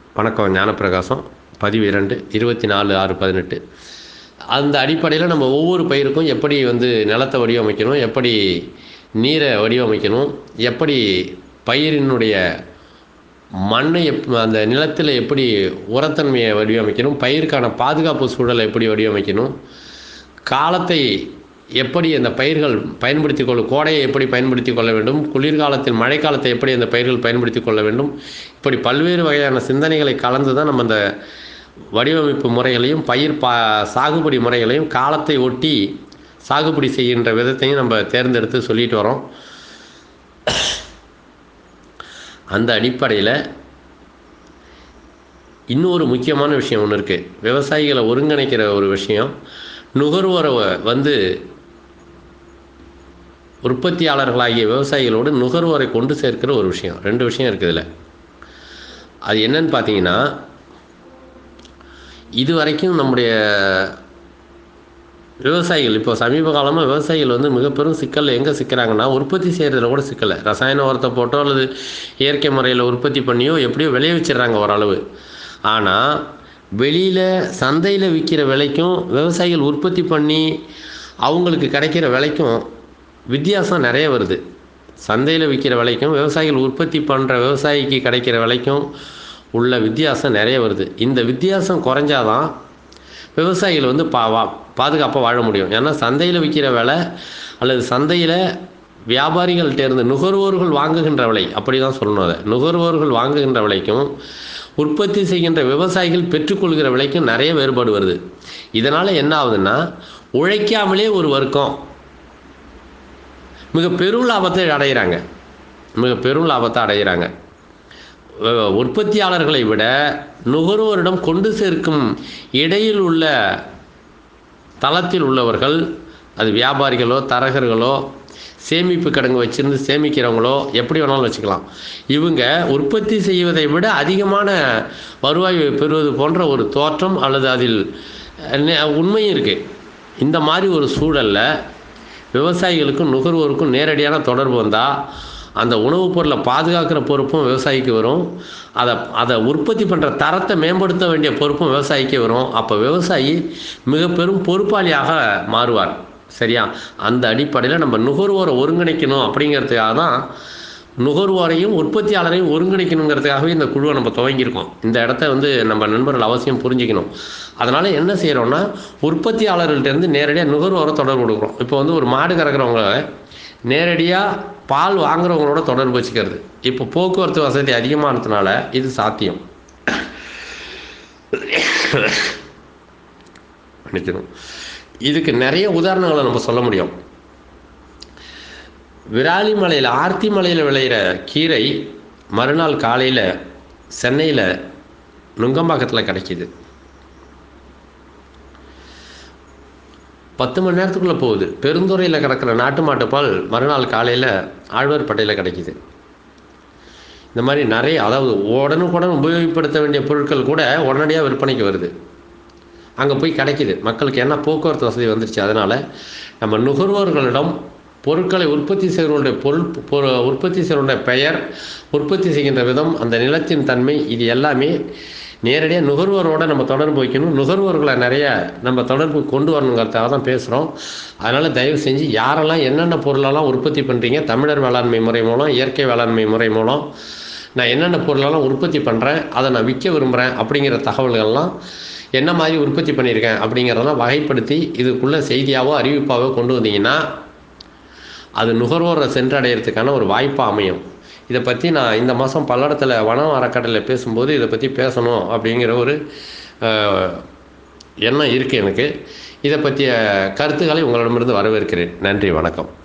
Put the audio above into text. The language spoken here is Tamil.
வணக்கம் ஞானப்பிரகாசம் பதிவு இரண்டு இருபத்தி நாலு ஆறு பதினெட்டு அந்த அடிப்படையில் நம்ம ஒவ்வொரு பயிருக்கும் எப்படி வந்து நிலத்தை வடிவமைக்கணும் எப்படி நீரை வடிவமைக்கணும் எப்படி பயிரினுடைய மண்ணை எப் அந்த நிலத்தில் எப்படி உரத்தன்மையை வடிவமைக்கணும் பயிருக்கான பாதுகாப்பு சூழலை எப்படி வடிவமைக்கணும் காலத்தை எப்படி அந்த பயிர்கள் பயன்படுத்தி கொள்ள கோடையை எப்படி பயன்படுத்தி கொள்ள வேண்டும் குளிர்காலத்தில் மழைக்காலத்தை எப்படி அந்த பயிர்கள் பயன்படுத்தி கொள்ள வேண்டும் இப்படி பல்வேறு வகையான சிந்தனைகளை கலந்து தான் நம்ம அந்த வடிவமைப்பு முறைகளையும் பயிர் பா சாகுபடி முறைகளையும் காலத்தை ஒட்டி சாகுபடி செய்கின்ற விதத்தையும் நம்ம தேர்ந்தெடுத்து சொல்லிட்டு வரோம் அந்த அடிப்படையில் இன்னொரு முக்கியமான விஷயம் ஒன்று இருக்குது விவசாயிகளை ஒருங்கிணைக்கிற ஒரு விஷயம் நுகர்வோரை வந்து உற்பத்தியாளர்களாகிய விவசாயிகளோடு நுகர்வோரை கொண்டு சேர்க்கிற ஒரு விஷயம் ரெண்டு விஷயம் இருக்குது இதில் அது என்னன்னு பார்த்தீங்கன்னா இது வரைக்கும் நம்முடைய விவசாயிகள் இப்போ சமீப காலமாக விவசாயிகள் வந்து மிக பெரும் சிக்கல் எங்கே சிக்கிறாங்கன்னா உற்பத்தி செய்கிறதுல கூட சிக்கலை ரசாயன உரத்தை போட்டோ அல்லது இயற்கை முறையில் உற்பத்தி பண்ணியோ எப்படியோ விளைவிச்சிடுறாங்க ஓரளவு ஆனால் வெளியில் சந்தையில் விற்கிற விலைக்கும் விவசாயிகள் உற்பத்தி பண்ணி அவங்களுக்கு கிடைக்கிற விலைக்கும் வித்தியாசம் நிறைய வருது சந்தையில் விற்கிற விலைக்கும் விவசாயிகள் உற்பத்தி பண்ணுற விவசாயிக்கு கிடைக்கிற விலைக்கும் உள்ள வித்தியாசம் நிறைய வருது இந்த வித்தியாசம் குறைஞ்சாதான் விவசாயிகள் வந்து பா வா பாதுகாப்பாக வாழ முடியும் ஏன்னா சந்தையில் விற்கிற விலை அல்லது சந்தையில் வியாபாரிகள்கிட்ட இருந்து நுகர்வோர்கள் வாங்குகின்ற விலை அப்படி தான் சொல்லணும் அதை நுகர்வோர்கள் வாங்குகின்ற விலைக்கும் உற்பத்தி செய்கின்ற விவசாயிகள் பெற்றுக்கொள்கிற விலைக்கும் நிறைய வேறுபாடு வருது இதனால் என்ன ஆகுதுன்னா உழைக்காமலே ஒரு வர்க்கம் மிக பெரும் லாபத்தை அடைகிறாங்க மிக பெரும் லாபத்தை அடைகிறாங்க உற்பத்தியாளர்களை விட நுகர்வோரிடம் கொண்டு சேர்க்கும் இடையில் உள்ள தளத்தில் உள்ளவர்கள் அது வியாபாரிகளோ தரகர்களோ சேமிப்பு கிடங்கு வச்சிருந்து சேமிக்கிறவங்களோ எப்படி வேணாலும் வச்சுக்கலாம் இவங்க உற்பத்தி செய்வதை விட அதிகமான வருவாய் பெறுவது போன்ற ஒரு தோற்றம் அல்லது அதில் உண்மையும் இருக்குது இந்த மாதிரி ஒரு சூழலில் விவசாயிகளுக்கும் நுகர்வோருக்கும் நேரடியான தொடர்பு வந்தால் அந்த உணவுப் பொருளை பாதுகாக்கிற பொறுப்பும் விவசாயிக்கு வரும் அதை அதை உற்பத்தி பண்ணுற தரத்தை மேம்படுத்த வேண்டிய பொறுப்பும் விவசாயிக்கு வரும் அப்போ விவசாயி மிக பெரும் பொறுப்பாளியாக மாறுவார் சரியா அந்த அடிப்படையில் நம்ம நுகர்வோரை ஒருங்கிணைக்கணும் அப்படிங்கிறதுக்காக தான் நுகர்வோரையும் உற்பத்தியாளரையும் ஒருங்கிணைக்கணுங்கிறதுக்காகவே இந்த குழுவை நம்ம துவங்கியிருக்கோம் இந்த இடத்த வந்து நம்ம நண்பர்கள் அவசியம் புரிஞ்சுக்கணும் அதனால் என்ன செய்கிறோன்னா உற்பத்தியாளர்கள்ட்டேருந்து நேரடியாக நுகர்வோரை தொடர்பு கொடுக்குறோம் இப்போ வந்து ஒரு மாடு கறக்கிறவங்க நேரடியாக பால் வாங்குறவங்களோட தொடர்பு வச்சுக்கிறது இப்போ போக்குவரத்து வசதி அதிகமானதுனால இது சாத்தியம் மன்னிக்கணும் இதுக்கு நிறைய உதாரணங்களை நம்ம சொல்ல முடியும் விராலி மலையில் ஆர்த்தி மலையில் விளையிற கீரை மறுநாள் காலையில் சென்னையில் நுங்கம்பாக்கத்தில் கிடைக்கிது பத்து மணி நேரத்துக்குள்ளே போகுது பெருந்துறையில் கிடக்கிற நாட்டு மாட்டுப்பால் மறுநாள் காலையில் ஆழ்வார்பேட்டையில் கிடைக்கிது இந்த மாதிரி நிறைய அதாவது உடனுக்குடன் உபயோகப்படுத்த வேண்டிய பொருட்கள் கூட உடனடியாக விற்பனைக்கு வருது அங்கே போய் கிடைக்கிது மக்களுக்கு என்ன போக்குவரத்து வசதி வந்துருச்சு அதனால் நம்ம நுகர்வோர்களிடம் பொருட்களை உற்பத்தி செய்கிறவருடைய பொருள் உற்பத்தி செய்கிறவருடைய பெயர் உற்பத்தி செய்கின்ற விதம் அந்த நிலத்தின் தன்மை இது எல்லாமே நேரடியாக நுகர்வோரோடு நம்ம தொடர்பு வைக்கணும் நுகர்வோர்களை நிறைய நம்ம தொடர்பு கொண்டு வரணுங்கிறதுக்காக தான் பேசுகிறோம் அதனால் தயவு செஞ்சு யாரெல்லாம் என்னென்ன பொருளெல்லாம் உற்பத்தி பண்ணுறீங்க தமிழர் வேளாண்மை முறை மூலம் இயற்கை வேளாண்மை முறை மூலம் நான் என்னென்ன பொருளெல்லாம் உற்பத்தி பண்ணுறேன் அதை நான் விற்க விரும்புகிறேன் அப்படிங்கிற தகவல்கள்லாம் என்ன மாதிரி உற்பத்தி பண்ணியிருக்கேன் அப்படிங்கிறதெல்லாம் வகைப்படுத்தி இதுக்குள்ளே செய்தியாவோ அறிவிப்பாவோ கொண்டு வந்தீங்கன்னா அது நுகர்வோரை சென்றடைகிறதுக்கான ஒரு வாய்ப்பாக அமையும் இதை பற்றி நான் இந்த மாதம் பல்லடத்தில் வனம் அறக்கட்டளையில் பேசும்போது இதை பற்றி பேசணும் அப்படிங்கிற ஒரு எண்ணம் இருக்குது எனக்கு இதை பற்றிய கருத்துக்களை உங்களிடமிருந்து வரவேற்கிறேன் நன்றி வணக்கம்